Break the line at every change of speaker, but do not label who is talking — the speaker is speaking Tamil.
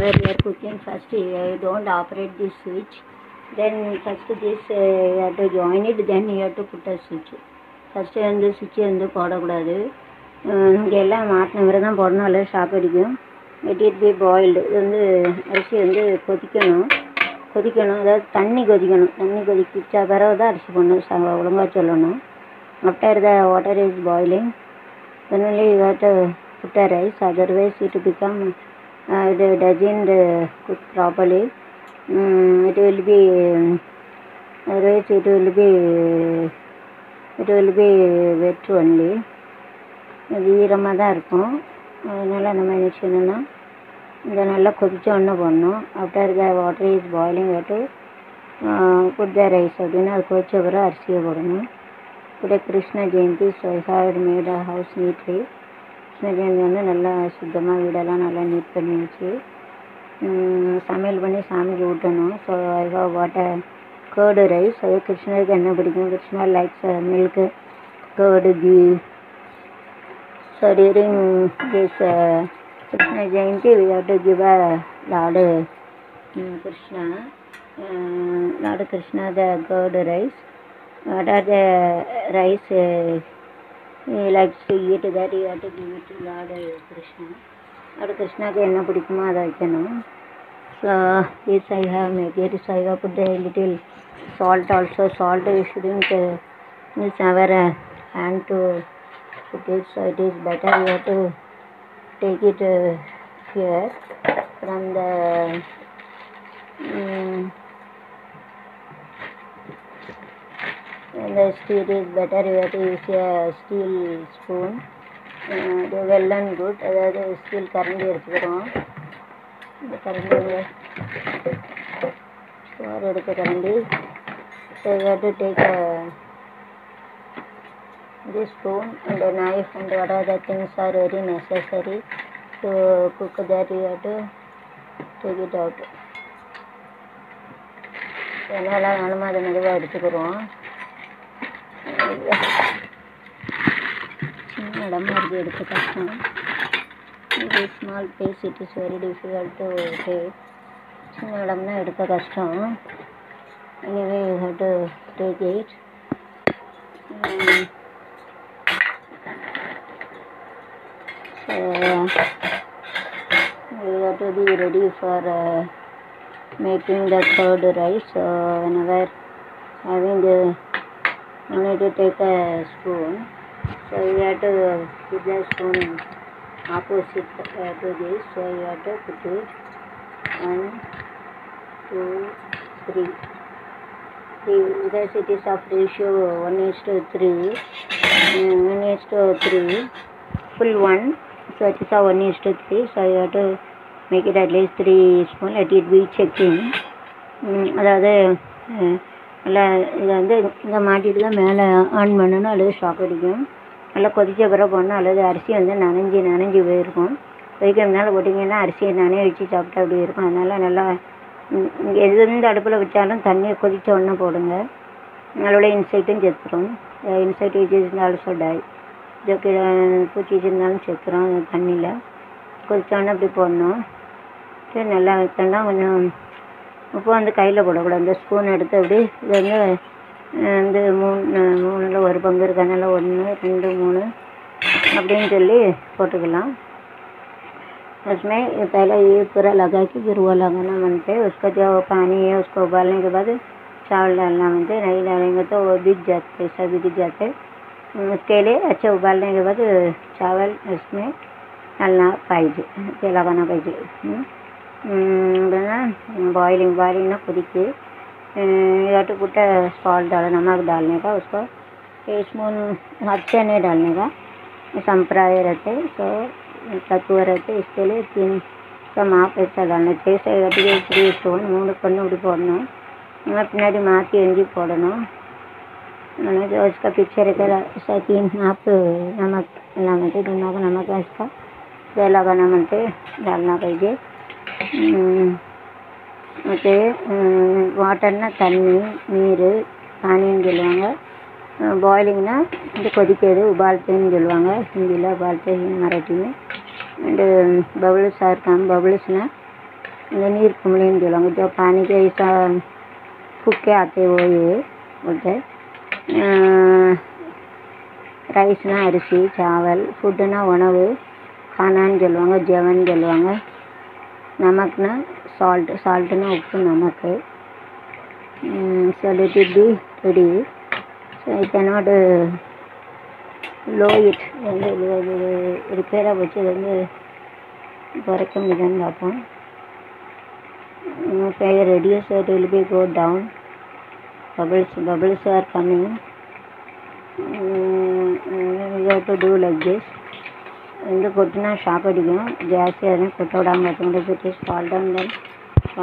whenever you are cooking first you don't operate this switch then first this uh, you have to join it then you have to put a switch first வந்து சுவிட்சு வந்து போடக்கூடாது இங்கே எல்லாம் மாட்டின பிறகு தான் போடணும் அல்லது ஷாக் அடிக்கும் லெட் இட் பி பாயில்டு இது வந்து அரிசி வந்து கொதிக்கணும் கொதிக்கணும் அதாவது தண்ணி கொதிக்கணும் தண்ணி கொதிக்கிச்சா பிறகு தான் அரிசி போடணும் ச ஒழுங்காக சொல்லணும் after the water is boiling then only you have to put a rice otherwise it will become uh, it doesn't uh, cook properly mm, it will be otherwise it will be it will be wet only அது ஈரமாக தான் இருக்கும் அதனால் நம்ம என்ன செய்யணும்னா இந்த நல்லா கொதிச்ச உடனே போடணும் after the water is boiling to put the rice அப்படின்னா அது கொதிச்ச பிறகு அரிசியை போடணும் today Krishna Jayanthi so I have made a house neatly Krishna Jayanthi வந்து நல்லா சுத்தமாக வீடெல்லாம் நல்லா நீட் பண்ணி வச்சு ம், சமையல் பண்ணி சாமிக்கு ஊட்டணும் so I have what a curd rice அது கிருஷ்ணருக்கு என்ன பிடிக்கும் கிருஷ்ணர் likes milk curd ghee so during this Krishna Jayanthi we have to give a laddu Krishna laddu Krishna the curd rice what are the rice uh, he likes to eat that you have to give it to Lord uh, Krishna. Lord கிருஷ்ணாக்கு என்ன பிடிக்குமோ அதை வைக்கணும் so this I have made it so I have put a little salt also salt you shouldn't uh, use our uh, hand to put it so it is better you have to take it uh, here from the um, and the steel is better you have to use a steel spoon uh, இது well and good அதாவது ஸ்டீல் கரண்டி எடுத்துக்கிறோம் இந்த கரண்டி சோறு எடுத்த கரண்டி so you have to take this spoon and a knife and what other things are very necessary to cook that you have to take it out என்னெல்லாம் வேணுமோ அதை மெதுவாக எடுத்துக்கிறோம் சின்ன இடமா இருக்கு எடுக்க கஷ்டம் இது small place it is very difficult to take சின்ன இடம்னா எடுக்க கஷ்டம் anyway you have to take it so you have to be ready for making the curd rice so whenever having the you need to take a spoon so you have to put the spoon opposite uh, to this so you have to put it one two three three because it is of ratio one is to three uh, one is to three full one so it is a one is to three so you have to make it at least three spoon let it be checking ம், அதாவது அஹ், நல்லா இதை வந்து இங்கே மாட்டிட்டு தான் மேலே ஆன் பண்ணணும் அல்லது ஷாக் அடிக்கும் நல்லா கொதிச்ச பிறகு போடணும் அல்லது அரிசி வந்து நனைஞ்சி நனைஞ்சி போயிருக்கும் கொதிக்க மேலே போட்டிங்கன்னா அரிசியை நனைய வச்சு சாப்பிட்டா அப்படி இருக்கும் அதனால் நல்லா ம், இங்க எது எந்த அடுப்பில் வச்சாலும் தண்ணியை கொதிச்ச உடனே போடுங்க அதோட இன்சைட்டும் செத்துரும் insect which is also die இதுக்கு பூச்சி இருந்தாலும் செத்துரும் தண்ணியில் கொதிச்ச உடனே அப்படி போடணும் சரி நல்லா வைக்கணும்னா கொஞ்சம் உப்பு வந்து கையில் போடக்கூடாது இந்த ஸ்பூன் எடுத்து அப்படி இது வந்து அஹ், வந்து மூணு மூணில் ஒரு பங்கு இருக்கனால ஒன்று ரெண்டு மூணு அப்படின்னு சொல்லி போட்டுக்கலாம் उसमें पहले ये पूरा लगा के फिर वो लगाना बनते है उसका जो पानी है उसको उबालने के बाद चावल डालना बनते है नहीं डालेंगे तो वो बिक जाते सब बिक जाते हैं। उसके लिए अच्छे उबालने के बाद चावल उसमें डालना पाइजे ये लगाना पाइजे बॉइलिंग बॉइलिंग ना कुदिके या तो पुट सॉल्ट डालना नमक डालने का उसको एक स्पून अच्छे नहीं डालने का संप्राय रहते सो तत्व रहते इसके लिए तीन का माप ऐसा डालना चाहिए செய்யறதுக்கு த்ரீ ஸ்பூன் மூணு பண்ணு இப்படி போடணும் நம்ம பின்னாடி மாற்றி எஞ்சி போடணும் मैंने जो इसका पीछे रहकर ऐसा तीन माप नमक डालना दोनों को नमक है इसका ये लगाना मनते डालना पाहिजे ಮತ್ತು ವಾಟರ್ನ ತಣ್ಣಿ ನೀರು ಪಾನಿன்னு சொல்லுவாங்க பாயிலிங்னா வந்து கொதிக்கிறது உபால்த்தேன்னு சொல்லுவாங்க ஹிந்தியில் உபால்த்தே மராட்டி में அண்டு பபுள்ஸ் ஆர் கம் பபுள்ஸ்னால் இந்த நீர் குமிழின்னு சொல்லுவாங்க जो पानी के ऐसा फूक के आते वो ये बोलते ரைஸ்னா அரிசி சாவல் ஃபுட்டுனா உணவு கானான்னு சொல்லுவாங்க ஜெவன் சொல்லுவாங்க நமக்குனா சால்ட் சால்ட்டுனா உப்பு நமக்கு so let it be ready so I cannot low it வந்து இது இது ரிப்பேராக வச்சு இது வந்து குறைக்க முடியுதான்னு பார்ப்போம் இப்போ reduce it will be go down bubbles bubbles are coming mm, we have to do like this வந்து கொட்டினா ஷாக் அடிக்கும் ஜாஸ்தியாக எதுவும் கொட்ட விடாமல் பார்த்துக்கிட்டு it is fall down then